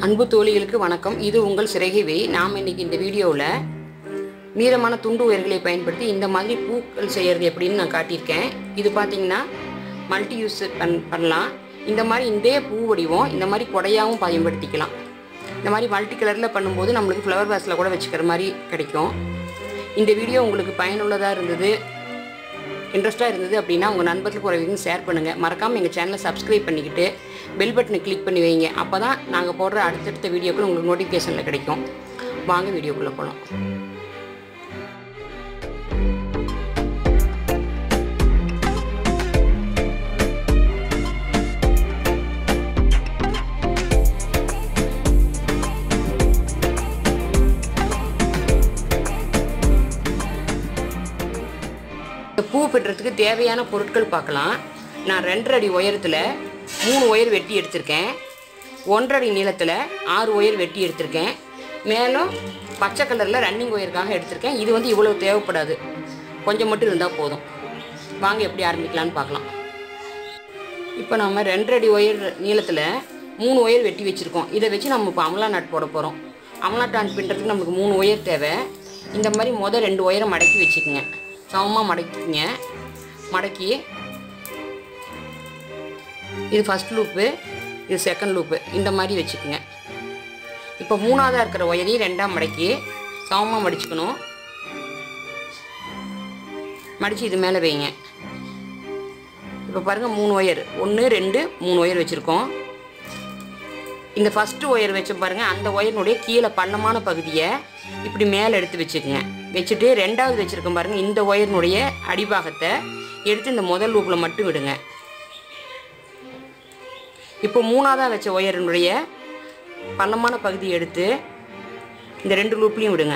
அன்பு தோழிகளுக்கு வணக்கம் இது உங்கள் சிறகிவை நாம் இன்னைக்கு இந்த வீடியோவில் மீதமான துண்டு உயர்களை பயன்படுத்தி இந்த மாதிரி பூக்கள் செய்கிறது எப்படின்னு நான் காட்டியிருக்கேன் இது பார்த்தீங்கன்னா மல்டி யூஸ் பண் பண்ணலாம் இந்த மாதிரி இதே பூ வடிவம் இந்த மாதிரி கொடையாகவும் பயன்படுத்திக்கலாம் இந்த மாதிரி மல்டி கலரில் பண்ணும்போது நம்மளுக்கு ஃப்ளவர் வாஸில் கூட வச்சுக்கிற மாதிரி கிடைக்கும் இந்த வீடியோ உங்களுக்கு பயனுள்ளதாக இருந்தது இன்ட்ரெஸ்ட்டாக இருந்தது அப்படின்னா உங்கள் நண்பர்களுக்கு உறவுக்கும் ஷேர் பண்ணுங்கள் மறக்காமல் எங்கள் சேனலை சப்ஸ்கிரைப் பண்ணிக்கிட்டு பெல் பட்டனை கிளிக் பண்ணி வைங்க அப்போ தான் நாங்கள் போடுற அடுத்தடுத்த வீடியோக்கள் உங்களுக்கு நோட்டிஃபிகேஷனில் கிடைக்கும் வாங்க வீடியோக்குள்ளே போகலாம் இந்த பூ பிட்டுறதுக்கு தேவையான பொருட்கள் பார்க்கலாம் நான் ரெண்டரை அடி உயரத்தில் மூணு ஒயர் வெட்டி எடுத்திருக்கேன் ஒன்றரை அடி நீளத்தில் ஆறு ஒயர் வெட்டி எடுத்திருக்கேன் மேலும் பச்சை கலரில் ரன்னிங் ஒயருக்காக எடுத்திருக்கேன் இது வந்து இவ்வளோ தேவைப்படாது கொஞ்சம் மட்டும் இருந்தால் போதும் வாங்க எப்படி ஆரம்பிக்கலான்னு பார்க்கலாம் இப்போ நம்ம ரெண்டரை அடி ஒயர் நீளத்தில் மூணு ஒயர் வெட்டி வச்சுருக்கோம் இதை வச்சு நம்ம இப்போ அமலா நாட் போட போகிறோம் அமலா நாட் பின்னுறதுக்கு நமக்கு மூணு ஒயர் தேவை இந்த மாதிரி மொதல் ரெண்டு ஒயரை மடக்கி வச்சுக்கோங்க சமமாக மடக்கிங்க மடக்கி இது ஃபஸ்ட் லூப்பு இது செகண்ட் லூப்பு இந்த மாதிரி வச்சுக்கோங்க இப்போ மூணாவதாக இருக்கிற ஒயரையும் ரெண்டாக மடக்கி சமமாக மடிச்சுக்கணும் மடித்து இது மேலே வைங்க இப்போ பாருங்கள் மூணு ஒயர் ஒன்று ரெண்டு மூணு ஒயர் வச்சுருக்கோம் இந்த ஃபஸ்ட்டு ஒயர் வச்ச பாருங்கள் அந்த ஒயரினுடைய கீழே பள்ளமான பகுதியை இப்படி மேலே எடுத்து வச்சுக்கோங்க வச்சுட்டு ரெண்டாவது வச்சுருக்கோம் பாருங்கள் இந்த ஒயரினுடைய அடிபாகத்தை எடுத்து இந்த முதல் லூப்பில் மட்டும் விடுங்க இப்போ மூணாவதாக வச்ச ஒயரினுடைய பள்ளமான பகுதியை எடுத்து இந்த ரெண்டு லூப்லேயும் விடுங்க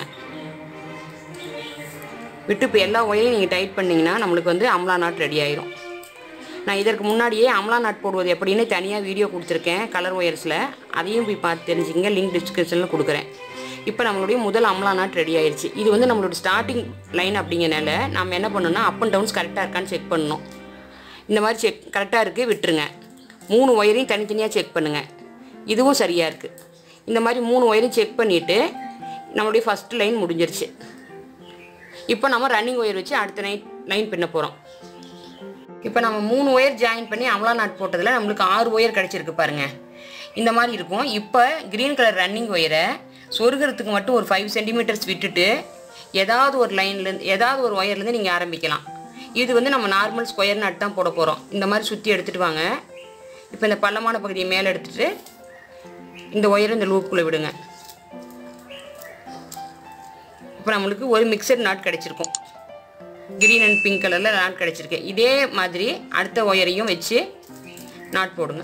விட்டு இப்போ எல்லா ஒயரையும் நீங்கள் டைட் பண்ணிங்கன்னா நம்மளுக்கு வந்து அம்லா நாட் ரெடி ஆயிரும் நான் இதற்கு முன்னாடியே அம்லா நாட் போடுவது எப்படின்னு தனியாக வீடியோ கொடுத்துருக்கேன் கலர் ஒயர்ஸில் அதையும் போய் பார்த்து தெரிஞ்சுங்க லிங்க் டிஸ்கிரிப்ஷனில் கொடுக்குறேன் இப்போ நம்மளுடைய முதல் அம்லா நாட் ரெடி ஆயிடுச்சு இது வந்து நம்மளோட ஸ்டார்டிங் லைன் அப்படிங்கிறனால நம்ம என்ன பண்ணணும்னா அப் அண்ட் டவுன்ஸ் கரெக்டாக இருக்கான்னு செக் பண்ணணும் இந்த மாதிரி செக் கரெக்டாக இருக்குது விட்டுருங்க மூணு ஒயரையும் தனித்தனியாக செக் பண்ணுங்கள் இதுவும் சரியாக இருக்குது இந்த மாதிரி மூணு ஒயரையும் செக் பண்ணிவிட்டு நம்மளுடைய ஃபஸ்ட் லைன் முடிஞ்சிருச்சு இப்போ நம்ம ரன்னிங் ஒயர் வச்சு அடுத்த லைன் லைன் பின்ன போகிறோம் இப்போ நம்ம மூணு ஒயர் ஜாயின் பண்ணி அமலா நாட் போட்டதில் நம்மளுக்கு ஆறு ஒயர் கிடச்சிருக்கு பாருங்கள் இந்த மாதிரி இருக்கும் இப்போ க்ரீன் கலர் ரன்னிங் ஒயரை சொருகிறதுக்கு மட்டும் ஒரு ஃபைவ் சென்டிமீட்டர்ஸ் விட்டுட்டு ஏதாவது ஒரு லைன்லேருந்து ஏதாவது ஒரு ஒயர்லேருந்து நீங்கள் ஆரம்பிக்கலாம் இது வந்து நம்ம நார்மல் ஸ்கொயர் நாட் தான் போட போகிறோம் இந்த மாதிரி சுற்றி எடுத்துகிட்டு வாங்க இப்போ இந்த பள்ளமான பகுதியை மேலே எடுத்துகிட்டு இந்த ஒயரை இந்த லூப்புக்குள்ளே விடுங்க இப்போ நம்மளுக்கு ஒரு மிக்சட் நாட் கிடச்சிருக்கும் க்ரீன் அண்ட் பிங்க் கலரில் நாட் கிடச்சிருக்கு இதே மாதிரி அடுத்த ஒயரையும் வச்சு நாட் போடுங்க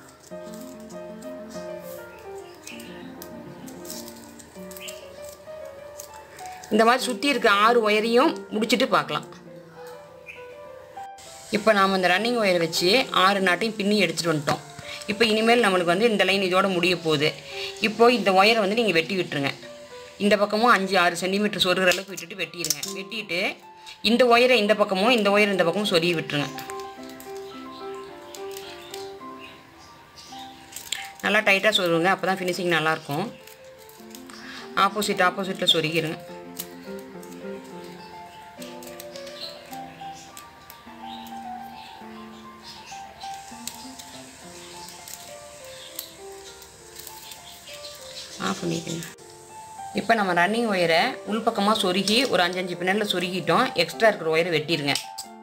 இந்த மாதிரி சுற்றி இருக்க ஆறு ஒயரையும் முடிச்சுட்டு பார்க்கலாம் இப்போ நாம் இந்த ரன்னிங் ஒயரை வச்சு ஆறு நாட்டையும் பின்னி எடுத்துகிட்டு வந்துட்டோம் இப்போ இனிமேல் நம்மளுக்கு வந்து இந்த லைன் இதோட முடிய போகுது இப்போது இந்த ஒயரை வந்து நீங்கள் வெட்டி விட்டுருங்க இந்த பக்கமும் அஞ்சு ஆறு சென்டிமீட்டர் சொருகிற அளவுக்கு விட்டுட்டு வெட்டிடுங்க வெட்டிட்டு இந்த ஒயரை இந்த பக்கமும் இந்த ஒயர் இந்த பக்கமும் சொருகி விட்டுருங்க நல்லா டைட்டாக சொருவுங்க அப்போ தான் ஃபினிஷிங் நல்லாயிருக்கும் ஆப்போசிட் ஆப்போசிட்டில் சொருகிடுங்க ஆஃப் பண்ணிக்கோங்க இப்போ நம்ம ரன்னிங் ஒயரை உள்பக்கமாக சொருகி ஒரு அஞ்சஞ்சு பின்னலில் சொருகிட்டோம் எக்ஸ்ட்ரா இருக்கிற ஒயரை வெட்டிடுங்க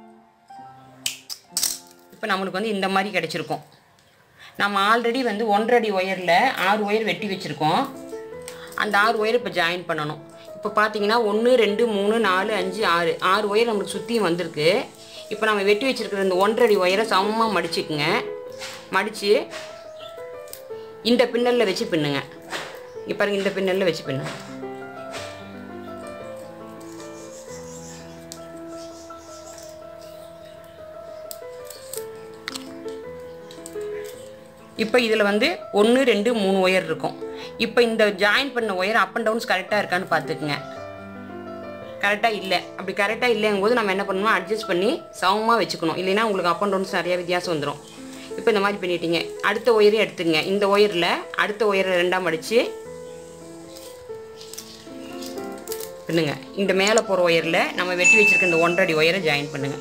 இப்போ நம்மளுக்கு வந்து இந்த மாதிரி கிடச்சிருக்கும் நம்ம ஆல்ரெடி வந்து ஒன்றரை அடி ஒயரில் ஆறு ஒயர் வெட்டி வச்சுருக்கோம் அந்த ஆறு ஒயர் இப்போ ஜாயின் பண்ணணும் இப்போ பார்த்தீங்கன்னா ஒன்று ரெண்டு மூணு நாலு அஞ்சு ஆறு ஆறு ஒயர் நம்மளுக்கு சுற்றியும் வந்திருக்கு இப்போ நம்ம வெட்டி வச்சுருக்கிற இந்த ஒன்றரை அடி ஒயரை சமமாக மடிச்சுக்குங்க மடித்து இந்த பின்னலில் வச்சு பின்னுங்க இப்போ பாருங்க இந்த பின்னலில் வச்சு பின்னு இப்போ இதில் வந்து ஒன்று ரெண்டு மூணு ஒயர் இருக்கும் இப்போ இந்த ஜாயின் பண்ண ஒயர் அப் அண்ட் டவுன்ஸ் கரெக்டாக இருக்கான்னு பார்த்துக்குங்க கரெக்டாக இல்லை அப்படி கரெக்டாக இல்லைங்கும் போது நம்ம என்ன பண்ணணும் அட்ஜஸ்ட் பண்ணி சமமாக வச்சுக்கணும் இல்லைன்னா உங்களுக்கு அப் அண்ட் டவுன்ஸ் நிறைய வித்தியாசம் வந்துடும் இப்போ இந்த மாதிரி பண்ணிட்டீங்க அடுத்த ஒயரையும் எடுத்துங்க இந்த ஒயரில் அடுத்த ஒயரை ரெண்டாம் அடித்து பின்னுங்க இந்த மேலே போகிற ஒயரில் நம்ம வெட்டி வச்சிருக்க இந்த ஒன்றரை அடி ஒயரை ஜாயின் பண்ணுங்க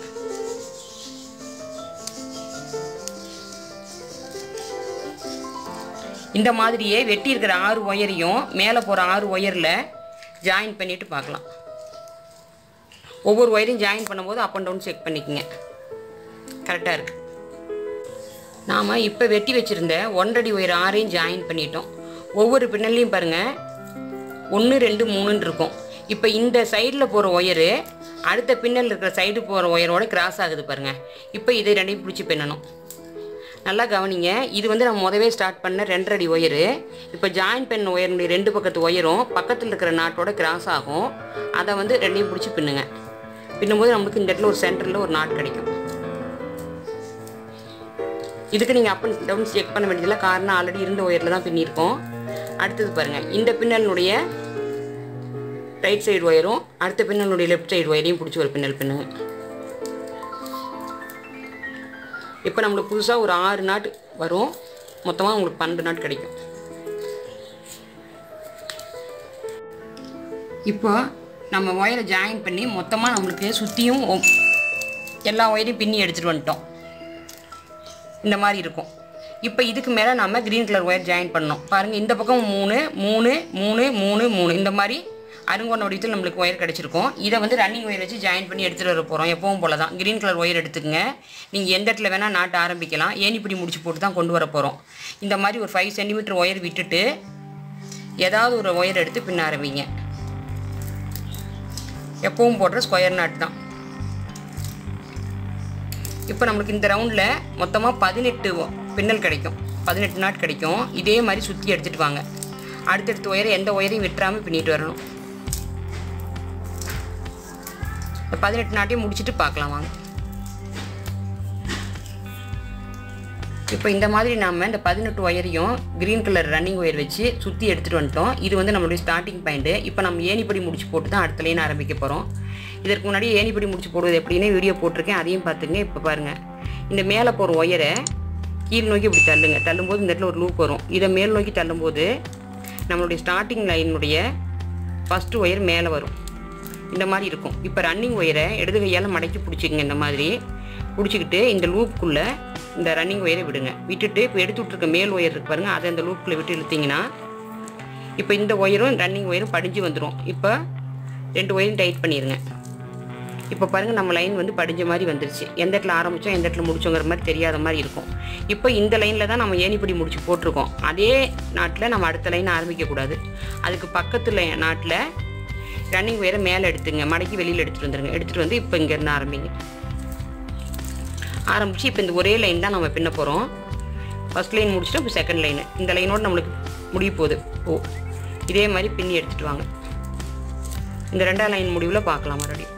இந்த மாதிரியே வெட்டி இருக்கிற ஆறு ஒயரையும் மேலே போகிற ஆறு ஒயரில் ஜாயின் பண்ணிட்டு பார்க்கலாம் ஒவ்வொரு ஒயரையும் ஜாயின் பண்ணும்போது அப் அண்ட் டவுன் செக் பண்ணிக்கங்க கரெக்டாக இருக்கு நாம் இப்போ வெட்டி வச்சுருந்த ஒன்றடி ஒயர் ஆறையும் ஜாயின் பண்ணிட்டோம் ஒவ்வொரு பின்னல்லையும் பாருங்கள் ஒன்று ரெண்டு மூணுன்னு இருக்கும் இப்போ இந்த சைடில் போகிற ஒயரு அடுத்த பின்னல் இருக்கிற சைடு போகிற ஒயரோட கிராஸ் ஆகுது பாருங்கள் இப்போ இதை ரெண்டையும் பிடிச்சி பின்னணும் நல்லா கவனிங்க இது வந்து நம்ம முதவே ஸ்டார்ட் பண்ண ரெண்டரை அடி ஒயரு இப்போ ஜாயின் பண்ண ஒயருடைய ரெண்டு பக்கத்து ஒயரும் பக்கத்தில் இருக்கிற நாட்டோட கிராஸ் ஆகும் அதை வந்து ரெண்டையும் பிடிச்சி பின்னுங்க பின்னும்போது நம்மளுக்கு இந்த இடத்துல ஒரு சென்டரில் ஒரு நாட் கிடைக்கும் இதுக்கு நீங்கள் அப் அண்ட் டவுன் செக் பண்ண வேண்டியதில்லை காரணம் ஆல்ரெடி இருந்த ஒயரில் தான் பின்னியிருக்கோம் அடுத்தது பாருங்கள் இந்த பின்னலினுடைய ரைட் சைடு ஒயரும் அடுத்த பின்னலுடைய லெஃப்ட் சைடு ஒயரையும் பிடிச்சி ஒரு பின்னல் பின்னுங்க இப்போ நம்மளுக்கு புதுசாக ஒரு ஆறு நாட்டு வரும் மொத்தமாக உங்களுக்கு பன்னெண்டு நாட் கிடைக்கும் இப்போ நம்ம ஒயரை ஜாயின் பண்ணி மொத்தமாக நம்மளுக்கு சுற்றியும் எல்லா ஒயரையும் பின்னி எடுத்துகிட்டு வந்துட்டோம் இந்த மாதிரி இருக்கும் இப்போ இதுக்கு மேலே நம்ம க்ரீன் கலர் ஒயர் ஜாயின் பண்ணோம் பாருங்கள் இந்த பக்கம் மூணு மூணு மூணு மூணு மூணு இந்த மாதிரி அருங்கோண வடிவத்தில் நம்மளுக்கு ஒயர் கிடச்சிருக்கும் இதை வந்து ரன்னிங் ஒயர் வச்சு ஜாயின் பண்ணி எடுத்துகிட்டு வர போகிறோம் எப்பவும் போல தான் க்ரீன் கலர் ஒயர் எடுத்துக்கங்க நீங்கள் எந்த இடத்துல வேணால் நாட்ட ஆரம்பிக்கலாம் ஏணிப்பிடி முடிச்சு போட்டு தான் கொண்டு வர போகிறோம் இந்த மாதிரி ஒரு ஃபைவ் சென்டிமீட்டர் ஒயர் விட்டுட்டு ஏதாவது ஒரு ஒயர் எடுத்து பின்ன ஆரம்பிங்க எப்பவும் போடுற ஸ்கொயர் நாட் தான் இப்போ நம்மளுக்கு இந்த ரவுண்டில் மொத்தமாக பதினெட்டு பின்னல் கிடைக்கும் பதினெட்டு நாட் கிடைக்கும் இதே மாதிரி சுற்றி எடுத்துகிட்டு வாங்க அடுத்தடுத்த ஒயரை எந்த ஒயரையும் விட்டுறாமல் பின்னிட்டு வரணும் இந்த பதினெட்டு நாட்டையும் முடிச்சுட்டு பார்க்கலாம் வாங்க இப்போ இந்த மாதிரி நாம் இந்த பதினெட்டு ஒயரையும் க்ரீன் கலர் ரன்னிங் ஒயர் வச்சு சுற்றி எடுத்துகிட்டு வந்துட்டோம் இது வந்து நம்மளுடைய ஸ்டார்டிங் பாயிண்ட்டு இப்போ நம்ம ஏணிப்படி முடிச்சு போட்டு தான் அடுத்த லைன் ஆரம்பிக்க போகிறோம் இதற்கு முன்னாடி ஏணிப்படி முடிச்சு போடுவது எப்படின்னு வீடியோ போட்டிருக்கேன் அதையும் பார்த்துங்க இப்போ பாருங்கள் இந்த மேலே போகிற ஒயரை கீழ் நோக்கி இப்படி தள்ளுங்க தள்ளும்போது இந்த இடத்துல ஒரு லூப் வரும் இதை மேல் நோக்கி தள்ளும்போது நம்மளுடைய ஸ்டார்டிங் லைனுடைய ஃபஸ்ட்டு ஒயர் மேலே வரும் இந்த மாதிரி இருக்கும் இப்போ ரன்னிங் ஒயரை இடது கையால் மடக்கி பிடிச்சிக்கங்க இந்த மாதிரி பிடிச்சிக்கிட்டு இந்த லூப்புக்குள்ளே இந்த ரன்னிங் ஒயரை விடுங்க விட்டுட்டு இப்போ எடுத்து விட்ருக்க மேல் ஒயர் இருக்கு பாருங்கள் அதை இந்த லூப்புக்குள்ளே விட்டு இழுத்தீங்கன்னா இப்போ இந்த ஒயரும் ரன்னிங் ஒயரும் படிஞ்சு வந்துடும் இப்போ ரெண்டு ஒயரும் டைட் பண்ணிடுங்க இப்போ பாருங்கள் நம்ம லைன் வந்து படிஞ்ச மாதிரி வந்துருச்சு எந்த இடத்துல ஆரம்பித்தோம் எந்த இடத்துல முடிச்சோங்கிற மாதிரி தெரியாத மாதிரி இருக்கும் இப்போ இந்த லைனில் தான் நம்ம ஏணிப்படி முடிச்சு போட்டிருக்கோம் அதே நாட்டில் நம்ம அடுத்த லைன் ஆரம்பிக்கக்கூடாது அதுக்கு பக்கத்தில் நாட்டில் ரன்னிங் ஒயரை மேலே எடுத்துங்க மடக்கி வெளியில் எடுத்துகிட்டு வந்துருங்க எடுத்துகிட்டு வந்து இப்போ இங்கேருந்து ஆரம்பிங்க ஆரம்பித்து இப்போ இந்த ஒரே லைன் தான் நம்ம பின்ன போகிறோம் ஃபஸ்ட் லைன் முடிச்சுட்டு இப்போ செகண்ட் லைனு இந்த லைனோடு நம்மளுக்கு முடிய போகுது ஓ இதே மாதிரி பின்னி எடுத்துகிட்டு வாங்க இந்த ரெண்டாம் லைன் முடிவில் பார்க்கலாம் மறுபடியும்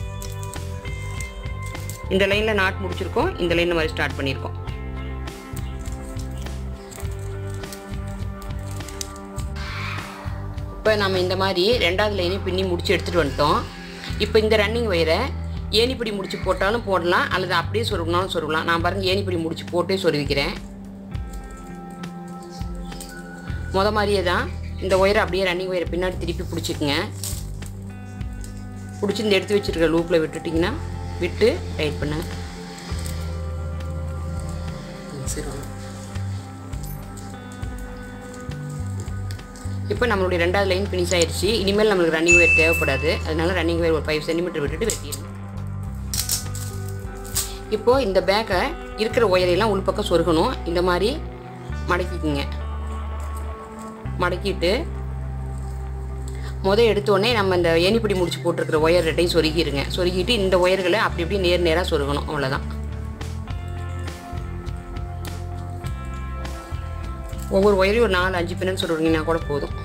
இந்த லைனில் நாட் முடிச்சிருக்கோம் இந்த லைன் மாதிரி ஸ்டார்ட் பண்ணியிருக்கோம் இப்போ நம்ம இந்த மாதிரி ரெண்டாவது லைனையும் பின்னி முடிச்சு எடுத்துகிட்டு வந்துட்டோம் இப்போ இந்த ரன்னிங் ஒயரை ஏணிப்படி முடிச்சு போட்டாலும் போடலாம் அல்லது அப்படியே சொருகினாலும் சொருகலாம் நான் பாருங்கள் ஏணிப்படி முடிச்சு போட்டே சொருவிக்கிறேன் முத மாதிரியே தான் இந்த ஒயரை அப்படியே ரன்னிங் ஒயரை பின்னாடி திருப்பி பிடிச்சிக்குங்க பிடிச்சி இந்த எடுத்து வச்சுருக்க லூப்பில் விட்டுட்டிங்கன்னா விட்டு டைட் பண்ணுங்க சரி வாங்க. இப்போ நம்மளுடைய ரெண்டாவது லைன் ஃபினிஷ் ஆயிடுச்சு இனிமேல் நம்மளுக்கு ரன்னிங் ஒயர் தேவைப்படாது அதனால ரன்னிங் ஒயர் ஒரு ஃபைவ் சென்டிமீட்டர் விட்டுட்டு வெட்டிடணும் இப்போ இந்த பேக்கை இருக்கிற ஒயரையெல்லாம் உள்பக்கம் சொருகணும் இந்த மாதிரி மடக்கிக்குங்க மடக்கிட்டு முத எடுத்தோடனே நம்ம இந்த ஏணிப்படி முடிச்சு போட்டிருக்கிற ஒயர் ரெட்டையும் சொருகிருங்க சொருகிட்டு இந்த ஒயர்களை அப்படி இப்படி நேர் நேராக சொருகணும் அவ்வளோதான் ஒவ்வொரு ஒயரையும் ஒரு நாலு அஞ்சு பின்னல் சொருகிங்கன்னா கூட போதும்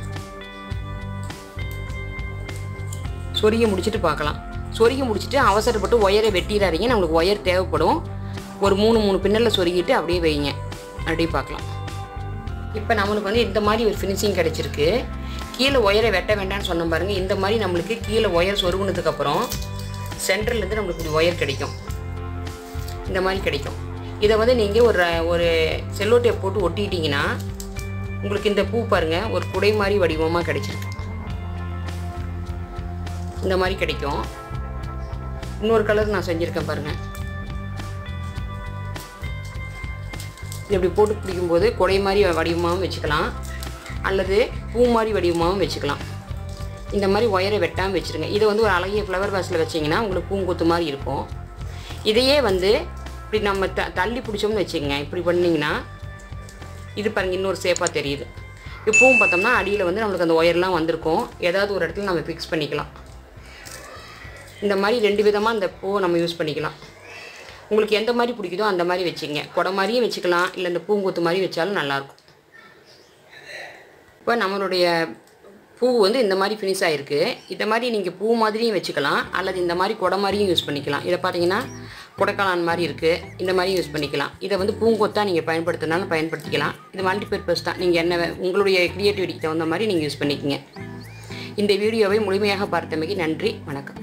சொருகி முடிச்சுட்டு பார்க்கலாம் சொருகி முடிச்சுட்டு அவசரப்பட்டு ஒயரை வெட்டிடாதீங்க நம்மளுக்கு ஒயர் தேவைப்படும் ஒரு மூணு மூணு பின்னலில் சொருகிட்டு அப்படியே வைங்க அப்படியே பார்க்கலாம் இப்போ நம்மளுக்கு வந்து இந்த மாதிரி ஒரு ஃபினிஷிங் கிடச்சிருக்கு கீழே ஒயரை வெட்ட வேண்டாம்னு சொன்ன பாருங்க இந்த மாதிரி நம்மளுக்கு கீழே ஒயர் சொருகுனதுக்கப்புறம் சென்டர்லேருந்து நம்மளுக்கு இப்படி ஒயர் கிடைக்கும் இந்த மாதிரி கிடைக்கும் இதை வந்து நீங்கள் ஒரு ஒரு செல்லோ டேப் போட்டு ஒட்டிக்கிட்டிங்கன்னா உங்களுக்கு இந்த பூ பாருங்கள் ஒரு குடை மாதிரி வடிவமாக கிடைச்சிருக்கு இந்த மாதிரி கிடைக்கும் இன்னொரு கலர் நான் செஞ்சுருக்கேன் பாருங்கள் இது இப்படி போட்டு பிடிக்கும்போது குடை மாதிரி வடிவமாகவும் வச்சுக்கலாம் அல்லது பூ மாதிரி வடிவமாகவும் வச்சுக்கலாம் இந்த மாதிரி ஒயரை வெட்டாமல் வச்சுருங்க இதை வந்து ஒரு அழகிய ஃப்ளவர் வாஸில் வச்சிங்கன்னா உங்களுக்கு பூங்கொத்து மாதிரி இருக்கும் இதையே வந்து இப்படி நம்ம த தள்ளி பிடிச்சோம்னு வச்சுக்கோங்க இப்படி பண்ணிங்கன்னா இது பாருங்க இன்னொரு சேஃபாக தெரியுது இப்பவும் பார்த்தோம்னா அடியில் வந்து நம்மளுக்கு அந்த ஒயர்லாம் வந்திருக்கும் ஏதாவது ஒரு இடத்துல நம்ம ஃபிக்ஸ் பண்ணிக்கலாம் இந்த மாதிரி ரெண்டு விதமாக இந்த பூவை நம்ம யூஸ் பண்ணிக்கலாம் உங்களுக்கு எந்த மாதிரி பிடிக்குதோ அந்த மாதிரி வச்சுங்க குடை மாதிரியும் வச்சுக்கலாம் இல்லை இந்த பூங்கொத்து மாதிரி வச்சாலும் நல்லாயிருக்கும் இப்போ நம்மளுடைய பூ வந்து இந்த மாதிரி ஃபினிஷ் ஆகிருக்கு இந்த மாதிரி நீங்கள் பூ மாதிரியும் வச்சுக்கலாம் அல்லது இந்த மாதிரி குடை மாதிரியும் யூஸ் பண்ணிக்கலாம் இதை பார்த்தீங்கன்னா குடைக்காளான் மாதிரி இருக்குது இந்த மாதிரியும் யூஸ் பண்ணிக்கலாம் இதை வந்து பூங்கொத்தா நீங்கள் பயன்படுத்தினாலும் பயன்படுத்திக்கலாம் இது மல்டிபர்பஸ் தான் நீங்கள் என்ன வே- உங்களுடைய க்ரியேட்டிவிட்டிக்கு தகுந்த மாதிரி நீங்கள் யூஸ் பண்ணிக்கங்க இந்த வீடியோவை முழுமையாக பார்த்தமைக்கு நன்றி வணக்கம்